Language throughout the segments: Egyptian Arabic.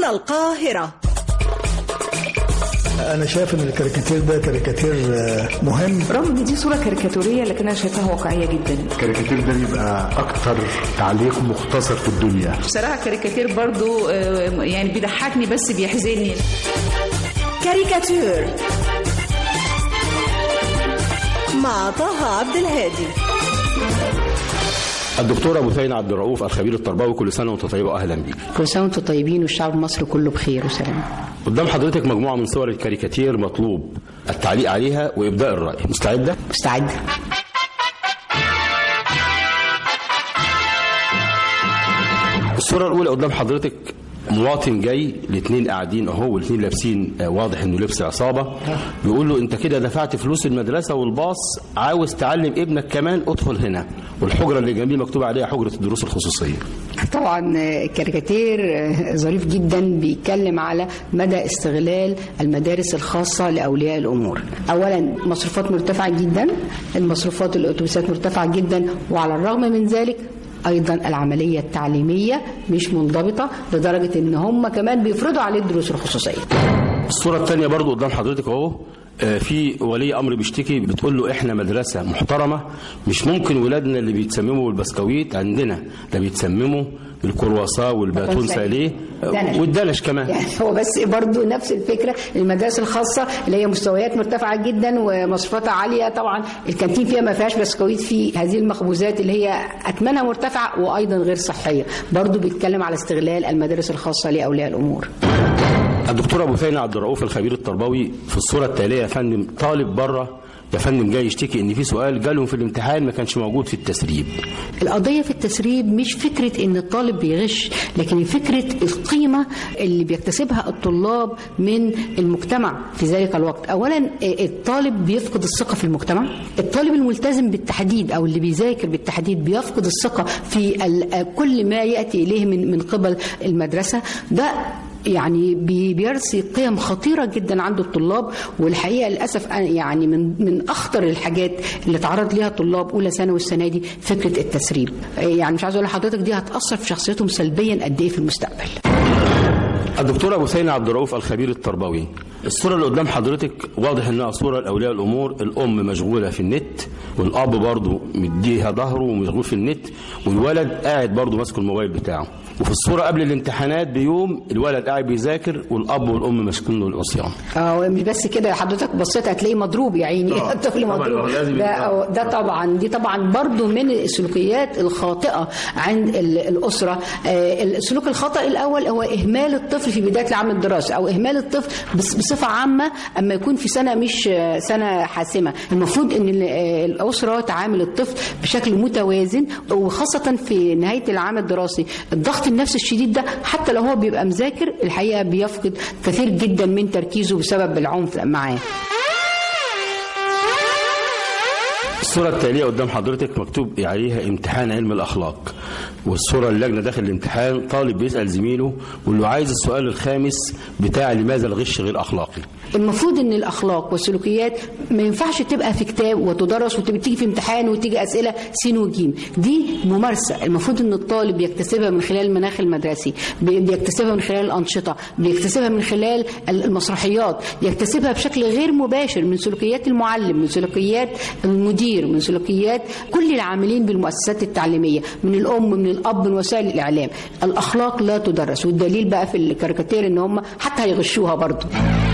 هنا القاهرة انا شايف ان الكاريكاتير ده كاريكاتير آه، مهم رغم ان دي صوره كاريكاتوريه لكن انا شايفاها واقعيه جدا الكاريكاتير ده بيبقى اكتر تعليق مختصر في الدنيا بصراحه كاريكاتير برضو آه، يعني بيضحكني بس بيحزنني كاريكاتير مع طه عبد الهادي الدكتور ابو ثين عبد الرؤوف الخبير التربوي كل سنه وانت طيب واهلا بيك كل سنه وانتم طيبين والشعب المصري كله بخير وسلام قدام حضرتك مجموعه من صور الكاريكاتير مطلوب التعليق عليها وابداء الراي مستعده مستعد الصوره الاولى قدام حضرتك مواطن جاي الاثنين قاعدين اهو والاثنين لابسين آه، واضح انه لبس عصابه بيقول له انت كده دفعت فلوس المدرسه والباص عاوز تعلم ابنك كمان ادخل هنا والحجره اللي جنبيه مكتوب عليها حجره الدروس الخصوصيه طبعا آه، كاريكاتير آه، ظريف جدا بيتكلم على مدى استغلال المدارس الخاصه لاولياء الامور اولا مصروفات مرتفعه جدا المصروفات الاتوبيسات مرتفعه جدا وعلى الرغم من ذلك ايضا العمليه التعليميه مش منضبطه لدرجه ان هم كمان بيفرضوا عليه الدروس الخصوصيه الصورة الثانية برضو قدام حضرتك اهو آه، في ولي امر بيشتكي بتقول له احنا مدرسه محترمه مش ممكن ولادنا اللي بيتسمموا بالبسكويت عندنا ده بيتسمموا بالكرواسا والباتون ساليه آه، دنش. والدنش كمان يعني هو بس برضو نفس الفكرة المدارس الخاصة اللي هي مستويات مرتفعة جدا ومصروفاتها عالية طبعا الكانتين فيها ما فيهاش بسكويت في هذه المخبوزات اللي هي أثمنها مرتفعة وأيضا غير صحية برضو بيتكلم على استغلال المدارس الخاصة لأولياء الأمور الدكتور ابو ثاني عبد الرؤوف الخبير التربوي في الصوره التاليه يا فندم طالب بره يا فندم جاي يشتكي ان في سؤال جالهم في الامتحان ما كانش موجود في التسريب القضية في التسريب مش فكرة ان الطالب بيغش لكن فكرة القيمة اللي بيكتسبها الطلاب من المجتمع في ذلك الوقت اولا الطالب بيفقد الثقة في المجتمع الطالب الملتزم بالتحديد او اللي بيذاكر بالتحديد بيفقد الثقة في ال- كل ما يأتي اليه من من قبل المدرسة ده يعني بي- بيرسي قيم خطيرة جدا عند الطلاب والحقيقة للأسف أنا يعني من من أخطر الحاجات اللي تعرض ليها طلاب أولى ثانوي السنة دي فكرة التسريب يعني مش عايز أقول لحضرتك دي هتأثر في شخصيتهم سلبيا قد إيه في المستقبل الدكتور ابو ثاني عبد الرؤوف الخبير التربوي الصوره اللي قدام حضرتك واضح انها صوره لاولياء الامور الام مشغوله في النت والاب برضه مديها ظهره ومشغول في النت والولد قاعد برضه ماسك الموبايل بتاعه وفي الصوره قبل الامتحانات بيوم الولد قاعد بيذاكر والاب والام ماسكين له العصيان اه مش بس كده حضرتك بصيت هتلاقيه مضروب يا عيني طبعاً. الطفل طبعاً، مضروب هو لازم ده يبقى- ده طبعا دي طبعا برضو من السلوكيات الخاطئه عند ال- الاسره آه، السلوك الخطا الاول هو اهمال الطفل في بدايه العام الدراسي او اهمال الطفل بص- بصفه عامه اما يكون في سنه مش آه، سنه حاسمه المفروض ان ال- آه، الاسره تعامل الطفل بشكل متوازن وخاصه في نهايه العام الدراسي الضغط النفسي الشديد ده حتى لو هو بيبقى مذاكر الحقيقه بيفقد كثير جدا من تركيزه بسبب العنف معاه الصورة التالية قدام حضرتك مكتوب عليها امتحان علم الأخلاق والصورة اللجنة داخل الامتحان طالب بيسأل زميله واللي له عايز السؤال الخامس بتاع لماذا الغش غير أخلاقي المفروض ان الاخلاق والسلوكيات ما ينفعش تبقى في كتاب وتدرس وتيجي في امتحان وتيجي اسئله سين وجيم دي ممارسه المفروض ان الطالب بيكتسبها من خلال المناخ المدرسي بي- بيكتسبها من خلال الانشطه بيكتسبها من خلال المسرحيات يكتسبها بشكل غير مباشر من سلوكيات المعلم من سلوكيات المدير من سلوكيات كل العاملين بالمؤسسات التعليميه من الام من الاب من وسائل الاعلام الاخلاق لا تدرس والدليل بقى في الكاريكاتير ان هم حتى هيغشوها برضه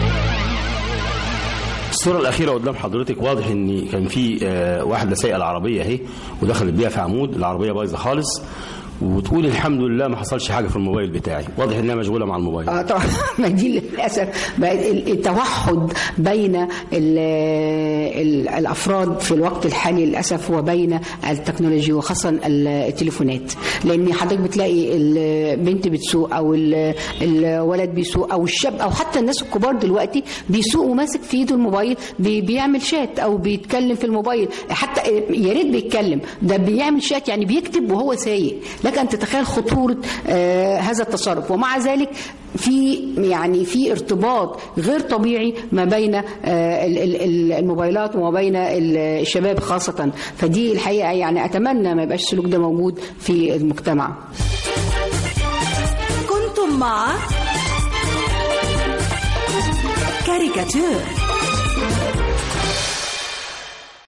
الصورة الأخيرة قدام حضرتك واضح إن كان في آه، واحدة سايقة العربية أهي ودخلت بيها في عمود العربية بايظة خالص وتقول الحمد لله ما حصلش حاجة في الموبايل بتاعي واضح إنها مشغولة مع الموبايل اه طبعا ما دي للاسف بقت التوحد بين ال ال الافراد في الوقت الحالي للاسف وبين التكنولوجيا وخاصه التليفونات لان حضرتك بتلاقي البنت بتسوق او ال- الولد بيسوق او الشاب او حتى الناس الكبار دلوقتي بيسوق وماسك في ايده الموبايل بي- بيعمل شات او بيتكلم في الموبايل حتى يا ريت بيتكلم ده بيعمل شات يعني بيكتب وهو سايق لك ان تتخيل خطوره آه هذا التصرف ومع ذلك في يعني في ارتباط غير طبيعي ما بين آه، ال- ال- ال- الموبايلات وما بين ال- الشباب خاصة فدي الحقيقة يعني أتمنى ما يبقاش السلوك ده موجود في المجتمع كنتم مع كاريكاتير